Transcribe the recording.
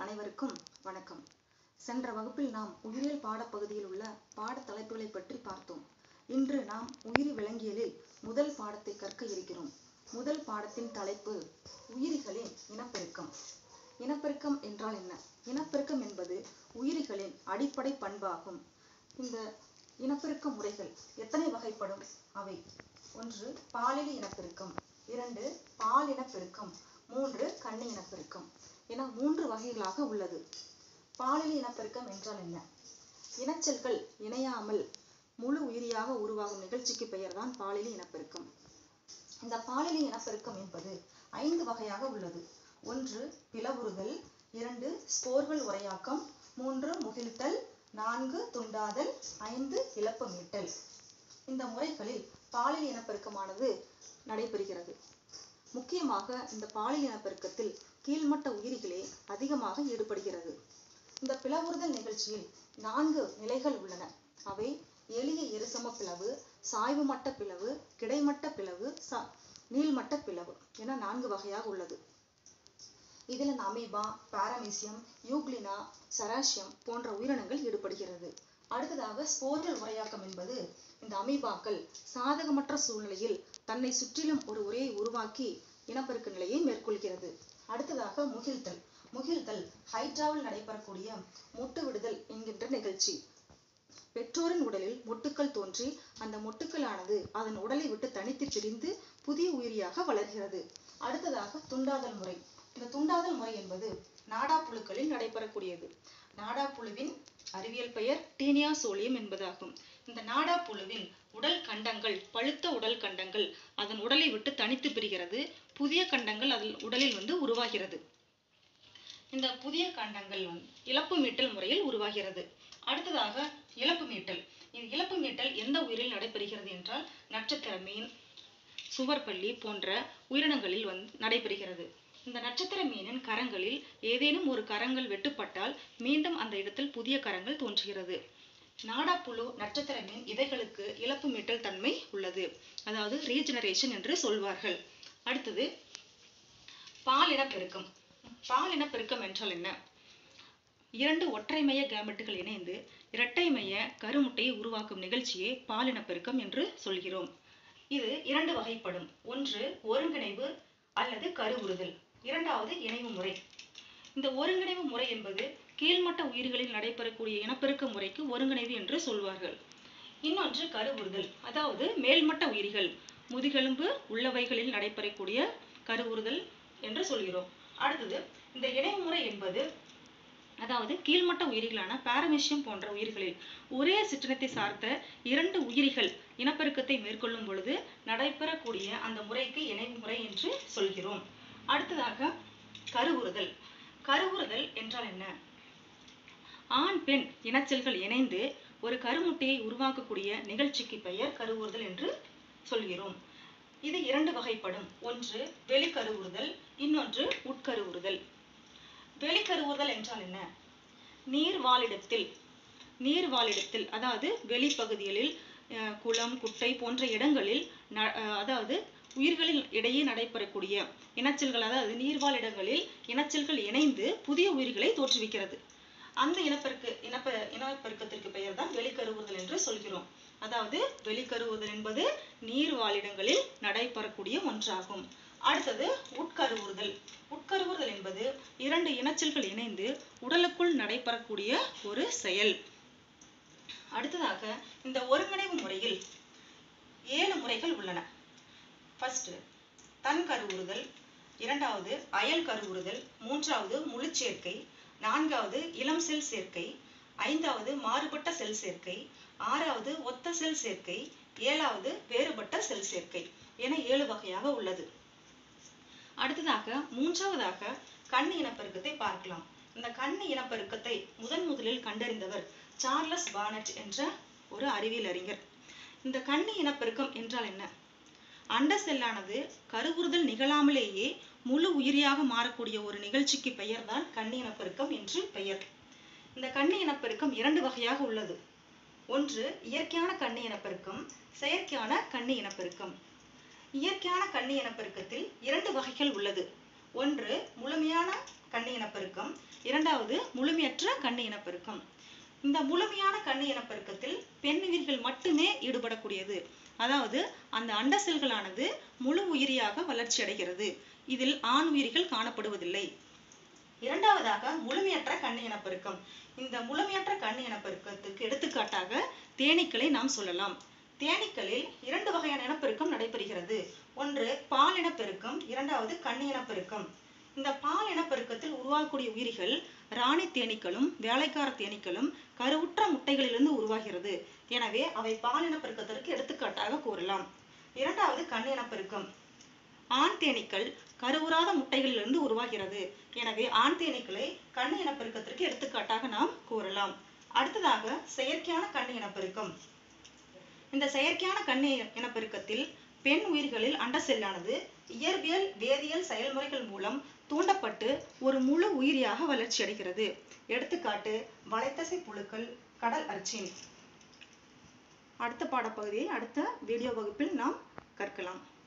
அனைவருக்கும் வணக்கம் சென்ற வகுப்பில் நாம் உயிரியல் பாடப்பகுதியில் உள்ள பாட தலைப்புகளை பற்றி பார்த்தோம் இன்று நாம் உயிரி விலங்கியலில் முதல் பாடத்தை கற்க இருக்கிறோம் முதல் பாடத்தின் தலைப்பு உயிரிகளின் இனப்பெருக்கம் இனப்பெருக்கம் என்றால் என்ன இனப்பெருக்கம் என்பது உயிரிகளின் அடிப்படை பண்பாகும் இந்த இனப்பெருக்க முறைகள் எத்தனை வகைப்படும் அவை ஒன்று பாலின இனப்பெருக்கம் இரண்டு பால் இனப்பெருக்கம் மூன்று கன்னி இனப்பெருக்கம் என மூன்று வகைகளாக உள்ளது பாலின இனப்பெருக்கம் என்றால் என்ன இனச்செல்கள் இணையாமல் முழு உயிரியாக உருவாகும் நிகழ்ச்சிக்கு பெயர்தான் பாலின இனப்பெருக்கம் இந்த பாலின இனப்பெருக்கம் என்பது ஐந்து வகையாக உள்ளது ஒன்று பிளவுறுதல் இரண்டு ஸ்போர்கள் உரையாக்கம் மூன்று முகிழ்த்தல் நான்கு துண்டாதல் ஐந்து இழப்பு மீட்டல் இந்த முறைகளில் பாலின இனப்பெருக்கமானது நடைபெறுகிறது முக்கியமாக இந்த பாலின இனப்பெருக்கத்தில் கீழ்மட்ட உயிரிகளே அதிகமாக ஈடுபடுகிறது இந்த பிளவுறுதல் நிகழ்ச்சியில் நான்கு நிலைகள் உள்ளன அவை எளிய எருசம பிளவு சாய்வு மட்ட பிளவு கிடைமட்ட பிளவு ச நீள்மட்ட பிளவு என நான்கு வகையாக உள்ளது இதில் அமீபா பாரமீசியம் யூக்ளினா சராசியம் போன்ற உயிரினங்கள் ஈடுபடுகிறது அடுத்ததாக ஸ்போர்கள் உரையாக்கம் என்பது இந்த அமீபாக்கள் சாதகமற்ற சூழ்நிலையில் தன்னை சுற்றிலும் ஒரு உரையை உருவாக்கி இனப்பெருக்க நிலையை மேற்கொள்கிறது அடுத்ததாக முகிழ்த்தல் முகிழ்த்தல் ஹைட்ராவில் நடைபெறக்கூடிய மொட்டு விடுதல் என்கின்ற நிகழ்ச்சி பெற்றோரின் உடலில் மொட்டுக்கள் தோன்றி அந்த மொட்டுக்களானது அதன் உடலை விட்டு தனித்து பிரிந்து புதிய உயிரியாக வளர்கிறது அடுத்ததாக துண்டாதல் முறை இந்த துண்டாதல் முறை என்பது நாடா புழுக்களில் நடைபெறக்கூடியது நாடா புழுவின் அறிவியல் பெயர் டீனியா சோலியம் என்பதாகும் இந்த நாடா புழுவின் உடல் கண்டங்கள் பழுத்த உடல் கண்டங்கள் அதன் உடலை விட்டு தனித்து பிரிகிறது புதிய கண்டங்கள் அதன் உடலில் வந்து உருவாகிறது இந்த புதிய கண்டங்கள் வந்து இழப்பு மீட்டல் முறையில் உருவாகிறது அடுத்ததாக இழப்பு மீட்டல் இந்த இழப்பு மீட்டல் எந்த உயிரில் நடைபெறுகிறது என்றால் நட்சத்திர மீன் சுவர்பள்ளி போன்ற உயிரினங்களில் வந்து நடைபெறுகிறது இந்த நட்சத்திர மீனின் கரங்களில் ஏதேனும் ஒரு கரங்கள் வெட்டுப்பட்டால் மீண்டும் அந்த இடத்தில் புதிய கரங்கள் தோன்றுகிறது நாடாப்புழு நட்சத்திர மீன் இதைகளுக்கு இழப்பு மீட்டல் தன்மை உள்ளது அதாவது ரீஜெனரேஷன் என்று சொல்வார்கள் அடுத்தது பால் இனப்பெருக்கம் பால் இனப்பெருக்கம் என்றால் என்ன இரண்டு ஒற்றைமைய கேமெட்டுகள் இணைந்து இரட்டைமைய கருமுட்டையை உருவாக்கும் நிகழ்ச்சியே பாலினப்பெருக்கம் என்று சொல்கிறோம் இது இரண்டு வகைப்படும் ஒன்று ஒருங்கிணைவு அல்லது கருவுறுதல் இரண்டாவது இணைவு முறை இந்த ஒருங்கிணைவு முறை என்பது கீழ்மட்ட உயிர்களில் நடைபெறக்கூடிய இனப்பெருக்க முறைக்கு ஒருங்கிணைவு என்று சொல்வார்கள் இன்னொன்று கருவுறுதல் அதாவது மேல்மட்ட உயிரிகள் முதுகெலும்பு உள்ளவைகளில் நடைபெறக்கூடிய கருவுறுதல் என்று சொல்கிறோம் அடுத்தது இந்த இணைவு முறை என்பது அதாவது கீழ்மட்ட உயிரிகளான பாரமேசியம் போன்ற உயிர்களில் ஒரே சிற்றினத்தை சார்ந்த இரண்டு உயிரிகள் இனப்பெருக்கத்தை மேற்கொள்ளும் பொழுது நடைபெறக்கூடிய அந்த முறைக்கு இணைவு முறை என்று சொல்கிறோம் அடுத்ததாக கருவுறுதல் கருவுறுதல் என்றால் என்ன ஆண் பெண் இனச்செல்கள் இணைந்து ஒரு கருமுட்டையை உருவாக்கக்கூடிய நிகழ்ச்சிக்கு பெயர் கருவுறுதல் என்று சொல்கிறோம் இது இரண்டு வகைப்படும் ஒன்று வெளிக்கருவுறுதல் இன்னொன்று உட்கருவுறுதல் வெளிக்கருவுறுதல் என்றால் என்ன நீர் வாழிடத்தில் நீர் வாழிடத்தில் அதாவது வெளிப்பகுதிகளில் குளம் குட்டை போன்ற இடங்களில் அதாவது உயிர்களின் இடையே நடைபெறக்கூடிய இனச்சல்கள் அதாவது நீர்வாழ் இடங்களில் இனச்சல்கள் இணைந்து புதிய உயிர்களை தோற்றுவிக்கிறது அந்த இனப்பெருக்கு இனப்ப இனப்பெருக்கத்திற்கு பெயர் தான் வெளிக்கருவுறுதல் என்று சொல்கிறோம் அதாவது வெளிக்கருவுறுதல் என்பது நீர் வாழிடங்களில் நடைபெறக்கூடிய ஒன்றாகும் அடுத்தது உட்கருவுறுதல் உட்கருவுறுதல் என்பது இரண்டு இனச்சல்கள் இணைந்து உடலுக்குள் நடைபெறக்கூடிய ஒரு செயல் அடுத்ததாக இந்த ஒருங்கிணைவு முறையில் ஏழு முறைகள் உள்ளன ஃபர்ஸ்ட் தன் கருவுறுதல் இரண்டாவது அயல் கருவுறுதல் மூன்றாவது முழுச்சேர்க்கை நான்காவது இளம் செல் சேர்க்கை ஐந்தாவது மாறுபட்ட செல் சேர்க்கை ஆறாவது ஒத்த செல் சேர்க்கை ஏழாவது வேறுபட்ட செல் சேர்க்கை என ஏழு வகையாக உள்ளது அடுத்ததாக மூன்றாவதாக கண்ணு இனப்பெருக்கத்தை பார்க்கலாம் இந்த கண்ணு இனப்பெருக்கத்தை முதன் முதலில் கண்டறிந்தவர் சார்லஸ் பானட் என்ற ஒரு அறிவியல் அறிஞர் இந்த கண்ணு இனப்பெருக்கம் என்றால் என்ன அண்ட செல்லானது கருவுறுதல் நிகழாமலேயே முழு உயிரியாக மாறக்கூடிய ஒரு நிகழ்ச்சிக்கு பெயர் தான் கண்ணி இனப்பெருக்கம் என்று பெயர் இந்த கண்ணி இனப்பெருக்கம் இரண்டு வகையாக உள்ளது ஒன்று இயற்கையான கண்ணி இனப்பெருக்கம் செயற்கையான கண்ணி இனப்பெருக்கம் இயற்கையான கண்ணி இனப்பெருக்கத்தில் இரண்டு வகைகள் உள்ளது ஒன்று முழுமையான கண்ணி இனப்பெருக்கம் இரண்டாவது முழுமையற்ற கண்ணி இனப்பெருக்கம் இந்த முழுமையான கண்ணி இனப்பெருக்கத்தில் பெண் உயிர்கள் மட்டுமே ஈடுபடக்கூடியது அதாவது அந்த அண்ட செல்களானது முழு உயிரியாக வளர்ச்சி அடைகிறது இதில் ஆண் உயிரிகள் காணப்படுவதில்லை இரண்டாவதாக முழுமையற்ற கண்ணி இனப்பெருக்கம் இந்த முழுமையற்ற கண்ணி இனப்பெருக்கத்துக்கு எடுத்துக்காட்டாக தேனீக்களை நாம் சொல்லலாம் தேனீக்களில் இரண்டு வகையான இனப்பெருக்கம் நடைபெறுகிறது ஒன்று பால் இனப்பெருக்கம் இரண்டாவது கண்ணி இனப்பெருக்கம் இந்த பால் இனப்பெருக்கத்தில் உருவாகக்கூடிய உயிரிகள் ராணி தேனீக்களும் வேலைக்கார தேனீக்களும் கருவுற்ற முட்டைகளிலிருந்து உருவாகிறது எனவே அவை பால் இனப்பெருக்கத்திற்கு எடுத்துக்காட்டாக கூறலாம் இரண்டாவது கண்ணி இனப்பெருக்கம் ஆண் தேனீக்கள் கருவுறாத முட்டைகளிலிருந்து உருவாகிறது எனவே ஆண் தேனீக்களை கண்ணு இனப்பெருக்கத்திற்கு எடுத்துக்காட்டாக நாம் கூறலாம் அடுத்ததாக செயற்கையான கண்ணு இனப்பெருக்கம் இந்த செயற்கையான கண்ணு இனப்பெருக்கத்தில் பெண் உயிர்களில் அண்ட செல்லானது இயற்பியல் வேதியியல் செயல்முறைகள் மூலம் தூண்டப்பட்டு ஒரு முழு உயிரியாக வளர்ச்சி அடைகிறது எடுத்துக்காட்டு வலைத்தசை புழுக்கள் கடல் அர்ச்சின் அடுத்த பாடப்பகுதியை அடுத்த வீடியோ வகுப்பில் நாம் கற்கலாம்